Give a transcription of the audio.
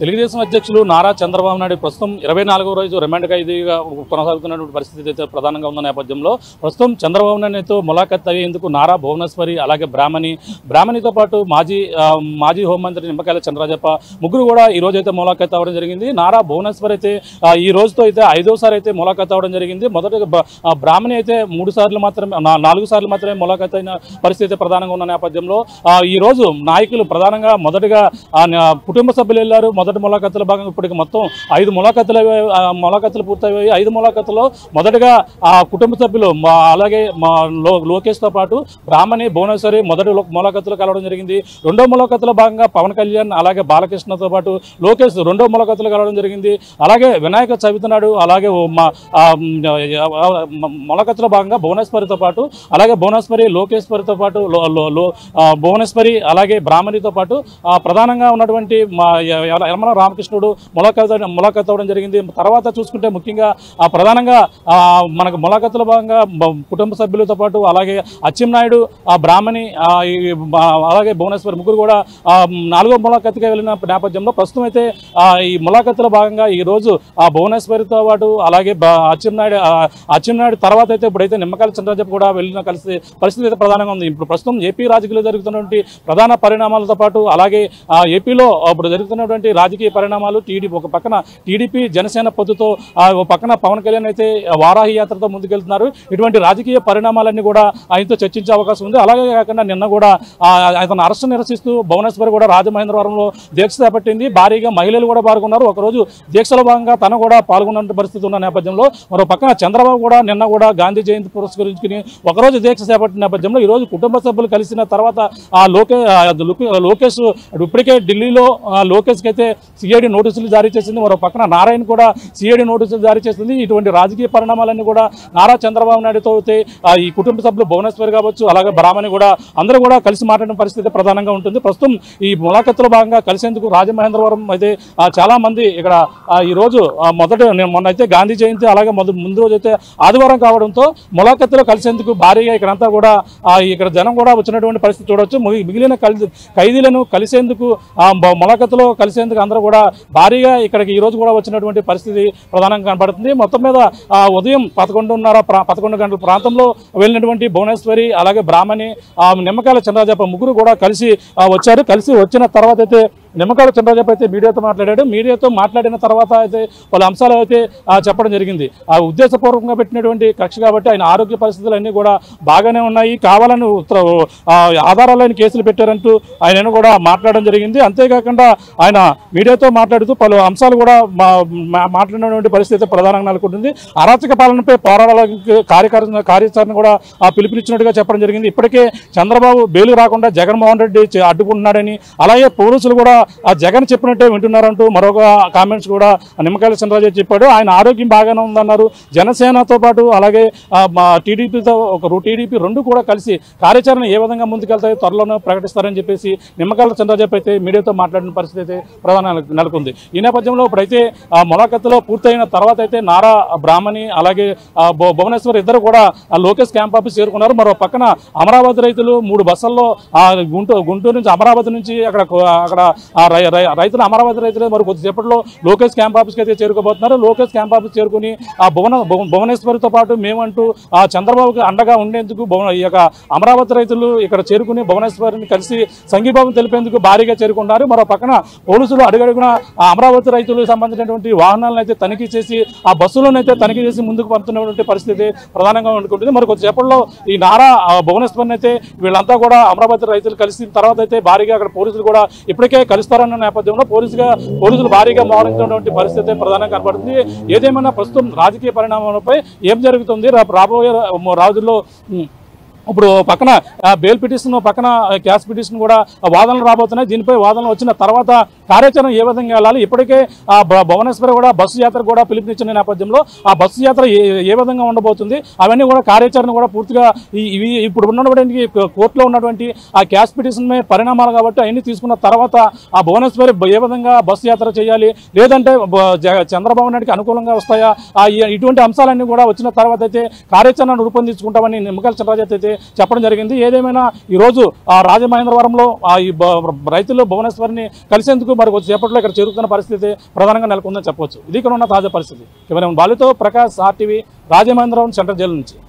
తెలుగుదేశం అధ్యక్షులు నారా చంద్రబాబు నాయుడు ప్రస్తుతం ఇరవై నాలుగో రోజు రిమాండ్ ఖైదీగా కొనసాగుతున్నటువంటి పరిస్థితి అయితే ప్రధానంగా ఉన్న నేపథ్యంలో ప్రస్తుతం చంద్రబాబు నాయుడుతో ములాఖత్ అయ్యేందుకు నారా భువనేశ్వరి అలాగే బ్రాహ్మణి బ్రాహ్మణితో పాటు మాజీ ఆ, మాజీ హోంమంత్రి నిమ్మకాయల చంద్రజప్ప ముగ్గురు కూడా ఈ రోజు అయితే ములాఖత్ అవ్వడం జరిగింది నారా భువనేశ్వరి అయితే ఆ, ఈ రోజుతో అయితే ఐదోసారి అయితే ములాఖత్ అవ్వడం జరిగింది మొదటగా బ- ఆ, బ్రాహ్మణి అయితే మూడు సార్లు మాత్రమే నా- నాలుగు సార్లు మాత్రమే ములాఖత్ అయిన పరిస్థితి ప్రధానంగా ఉన్న నేపథ్యంలో ఆ, ఈ రోజు నాయకులు ప్రధానంగా మొదటగా ఆ, న- కుటుంబ సభ్యులు వెళ్ళారు మొదటి ములాఖతుల భాగంగా ఇప్పటికి మొత్తం ఐదు ములాఖతులు అయ్యాయి. ఆ, ములాఖతులు పూర్తయ్యాయి ఐదు ములాఖతుల్లో మొదటగా ఆ కుటుంబ సభ్యులు మా అలాగే మా లో లోకేష్తో పాటు బ్రాహ్మణి భువనేశ్వరి మొదటి లో- ములాఖతులు కలవడం జరిగింది రెండో ములాఖతుల భాగంగా పవన్ కళ్యాణ్ అలాగే బాలకృష్ణతో పాటు లోకేష్ రెండో ములాఖతులు కలవడం జరిగింది అలాగే వినాయక చవితి నాడు అలాగే ఓ మా ఆ, మ్, ఆ, మ- ములాఖతుల భాగంగా భువనేశ్వరితో పాటు అలాగే భువనేశ్వరి లోకేశ్వరితో పాటు లో- లో- లో- ఆ, భువనేశ్వరి అలాగే బ్రాహ్మణితో పాటు ఆ, ప్రధానంగా ఉన్నటువంటి మా య- య- యలమల రామకృష్ణుడు ములాఖత్ ములాఖత్ అవ్వడం జరిగింది తర్వాత చూసుకుంటే ముఖ్యంగా ఆ, ప్రధానంగా ఆ, మనకు ములాఖతుల భాగంగా బ- కుటుంబ సభ్యులతో పాటు అలాగే అచ్చెన్నాయుడు ఆ బ్రాహ్మణి ఆ, ఈ, ఆ, అలాగే భువనేశ్వరి ముగ్గురు కూడా ఆ, నాలుగో ములాఖత్తుగా వెళ్ళిన నేపథ్యంలో ప్రస్తుతం అయితే ఆ, ఈ ములాఖత్తుల భాగంగా ఈ రోజు ఆ భువనేశ్వరితో పాటు అలాగే బ- అచ్చెన్నాయుడు ఆ, అచ్చెన్నాయుడు తర్వాత అయితే ఇప్పుడైతే నిమ్మకాయల చంద్రజప్ప కూడా వెళ్ళిన కలిసి పరిస్థితి అయితే ప్రధానంగా ఉంది ఇప్పుడు ప్రస్తుతం ఏపీ రాజకీయాల్లో జరుగుతున్నటువంటి ప్రధాన పరిణామాలతో పాటు అలాగే ఆ, ఏపీలో ఇప్పుడు జరుగుతున్నటువంటి రాజకీయ పరిణామాలు టీడీపీ ఒక పక్కన టీడీపీ జనసేన పొత్తుతో ఆ, ఒక పక్కన పవన్ కళ్యాణ్ అయితే వారాహి యాత్రతో ముందుకెళ్తున్నారు ఇటువంటి రాజకీయ పరిణామాలన్నీ కూడా ఆయనతో చర్చించే అవకాశం ఉంది అలాగే కాకుండా నిన్న కూడా ఆ, అతను అరెస్ట్ నిరసిస్తూ భువనేశ్వరి కూడా రాజమహేంద్రవరంలో దీక్ష చేపట్టింది భారీగా మహిళలు కూడా పాల్గొన్నారు ఒకరోజు దీక్షలో భాగంగా తను కూడా పాల్గొన్న పరిస్థితి ఉన్న నేపథ్యంలో మరో పక్కన చంద్రబాబు కూడా నిన్న కూడా గాంధీ జయంతి పురస్కరించుకుని ఒకరోజు దీక్ష చేపట్టిన నేపథ్యంలో ఈ రోజు కుటుంబ సభ్యులు కలిసిన తర్వాత ఆ లోకే ఆ లోకే- లోకేష్ ఇప్పటికే ఢిల్లీలో ఆ, లోకేష్కి అయితే సిఐడి నోటీసులు జారీ చేసింది మరో పక్కన నారాయణ కూడా సిఐడి నోటీసులు జారీ చేసింది ఇటువంటి రాజకీయ పరిణామాలన్నీ కూడా నారా చంద్రబాబు నాయుడుతో అయితే ఆ, ఈ కుటుంబ సభ్యులు భువనేశ్వరి కావచ్చు అలాగే బ్రాహ్మణి కూడా అందరూ కూడా కలిసి మాట్లాడిన పరిస్థితి ప్రధానంగా ఉంటుంది ప్రస్తుతం ఈ ములాఖత్తులో భాగంగా కలిసేందుకు రాజమహేంద్రవరం అయితే ఆ, చాలా మంది ఇక్కడ ఆ, ఈ రోజు ఆ, మొదట నేను మొన్న అయితే గాంధీ జయంతి అలాగే మొదటి ముందు రోజు అయితే ఆదివారం కావడంతో ములాఖత్తులో కలిసేందుకు భారీగా ఇక్కడంతా కూడా ఆ, ఇక్కడ జనం కూడా వచ్చినటువంటి పరిస్థితి చూడొచ్చు మిగి- మిగిలిన కలి ఖైదీలను కలిసేందుకు ఆ, మొ- ములాఖత్తులో కలిసేందుకు అందరూ కూడా భారీగా ఇక్కడికి ఈ రోజు కూడా వచ్చినటువంటి పరిస్థితి ప్రధానంగా కనబడుతుంది మొత్తం మీద ఆ, ఉదయం పదకొండున్నర ప్రా- పదకొండు గంటల ప్రాంతంలో వెళ్ళినటువంటి భువనేశ్వరి అలాగే బ్రాహ్మణి ఆ, నిమ్మకాయల చంద్రజాప ముగ్గురు కూడా కలిసి ఆ, వచ్చారు కలిసి వచ్చిన తర్వాత అయితే నిమ్మకాయల చంద్రజాప అయితే మీడియాతో మాట్లాడాడు మీడియాతో మాట్లాడిన తర్వాత అయితే పలు అంశాలు అయితే ఆ, చెప్పడం జరిగింది ఆ ఉద్దేశపూర్వకంగా పెట్టినటువంటి కక్ష కాబట్టి ఆయన ఆరోగ్య పరిస్థితులు అన్నీ కూడా బాగానే ఉన్నాయి కావాలని ఉత్తర ఆ, ఆధారాలైన కేసులు పెట్టారంటూ ఆయన కూడా మాట్లాడడం జరిగింది అంతేకాకుండా ఆయన మీడియాతో మాట్లాడుతూ పలు అంశాలు కూడా మా- మా- మాట్లాడినటువంటి పరిస్థితి ప్రధానంగా నెలకొంటుంది అరాచక పాలనపై పోరాడాలకు కార్యకారణ కార్యాచరణ కూడా ఆ, పిలుపునిచ్చినట్టుగా చెప్పడం జరిగింది ఇప్పటికే చంద్రబాబు బెయిలు రాకుండా జగన్మోహన్ రెడ్డి చే- అడ్డుకుంటున్నాడని అలాగే పోలీసులు కూడా ఆ జగన్ చెప్పినట్టే వింటున్నారంటూ మరొక కామెంట్స్ కూడా నిమ్మకాయల చంద్రరాజు చెప్పాడు ఆయన ఆరోగ్యం బాగానే ఉందన్నారు జనసేనతో పాటు అలాగే ఆ, మా టీడీపీతో ఒక టీడీపీ రెండు కూడా కలిసి కార్యాచరణ ఏ విధంగా ముందుకెళ్తాయో త్వరలోనే ప్రకటిస్తారని చెప్పేసి నిమ్మకాయల చంద్రరాజు అయితే మీడియాతో మాట్లాడిన పరిస్థితి అయితే ప్రధాన నెలకొంది ఈ నేపథ్యంలో ఇప్పుడైతే ఆ ములాఖత్తులో పూర్తయిన తర్వాత అయితే నారా బ్రాహ్మణి అలాగే ఆ, భు- భువనేశ్వర్ ఇద్దరు కూడా ఆ లోకేష్ క్యాంప్ ఆఫీస్ చేరుకున్నారు మరో పక్కన అమరావతి రైతులు మూడు బస్సుల్లో ఆ గుంటూరు గుంటూరు నుంచి అమరావతి నుంచి అక్కడ కో- అక్కడ ఆ రై- రై- రైతులు అమరావతి రైతులు మరి కొద్దిసేపట్లో లోకేష్ క్యాంప్ ఆఫీస్కి అయితే చేరుకోబోతున్నారు లోకేష్ క్యాంప్ ఆఫీస్ చేరుకుని ఆ భువన భువ- భువనేశ్వరితో పాటు మేమంటూ ఆ చంద్రబాబుకి అండగా ఉండేందుకు భువన ఈ యొక్క అమరావతి రైతులు ఇక్కడ చేరుకుని భువనేశ్వరిని కలిసి సంఘీభావం తెలిపేందుకు భారీగా చేరుకున్నారు మరో పక్కన పోలీసులు అడుగడుగున ఆ అమరావతి రైతులకు సంబంధించినటువంటి వాహనాలను అయితే తనిఖీ చేసి ఆ బస్సులను అయితే తనిఖీ చేసి ముందుకు పంపుతున్నటువంటి పరిస్థితి ప్రధానంగా ఉంటుంది మరి కొద్దిసేపట్లో ఈ నారా ఆ, భువనేశ్వరిని అయితే వీళ్ళంతా కూడా అమరావతి రైతులు కలిసిన తర్వాత అయితే భారీగా అక్కడ పోలీసులు కూడా ఇప్పటికే కలుస్తారన్న నేపథ్యంలో పోలీసుగా పోలీసులు భారీగా మోహరించినటువంటి పరిస్థితి ప్రధానంగా కనబడుతుంది ఏదేమైనా ప్రస్తుతం రాజకీయ పరిణామాలపై ఏం జరుగుతుంది రా- రాబోయే రా- రోజుల్లో ఉమ్, ఇప్పుడు పక్కన ఆ, బెయిల్ పిటిషన్ పక్కన ఆ, క్యాష్ పిటిషన్ కూడా ఆ, వాదనలు రాబోతున్నాయి దీనిపై వాదనలు వచ్చిన తర్వాత కార్యాచరణ ఏ విధంగా వెళ్ళాలి ఇప్పటికే ఆ భ- భువనేశ్వరి కూడా బస్సు యాత్ర కూడా పిలుపునిచ్చిన నేపథ్యంలో ఆ బస్సు యాత్ర ఏ ఏ విధంగా ఉండబోతుంది అవన్నీ కూడా కార్యాచరణ కూడా పూర్తిగా ఈ- ఇవి ఇప్పుడు ఉన్నటువంటి కోర్టులో ఉన్నటువంటి ఆ క్యాష్ పిటిషన్ మీద పరిణామాలు కాబట్టి అవన్నీ తీసుకున్న తర్వాత ఆ భువనేశ్వరి ఏ విధంగా బస్సు యాత్ర చేయాలి లేదంటే బ- జగ- చంద్రబాబు నాయుడుకి అనుకూలంగా వస్తాయా ఆ ఈ- ఇటువంటి అంశాలన్నీ కూడా వచ్చిన తర్వాత అయితే కార్యాచరణ రూపొందించుకుంటామని నిమ్మకాయల చంద్రరాజు అయితే చెప్పడం జరిగింది ఏదేమైనా ఈరోజు ఆ రాజమహేంద్రవరంలో ఆ ఈ బ- రైతులు భువనేశ్వరిని కలిసేందుకు మరి కొద్ది సేపట్లో ఇక్కడ చేరుతున్న పరిస్థితి ప్రధానంగా నెలకొందని చెప్పవచ్చు ఇది ఇక్కడ ఉన్న తాజా పరిస్థితి కేవలం బాలితో Prakash RTV Rajamahendravaram central jail నుంచి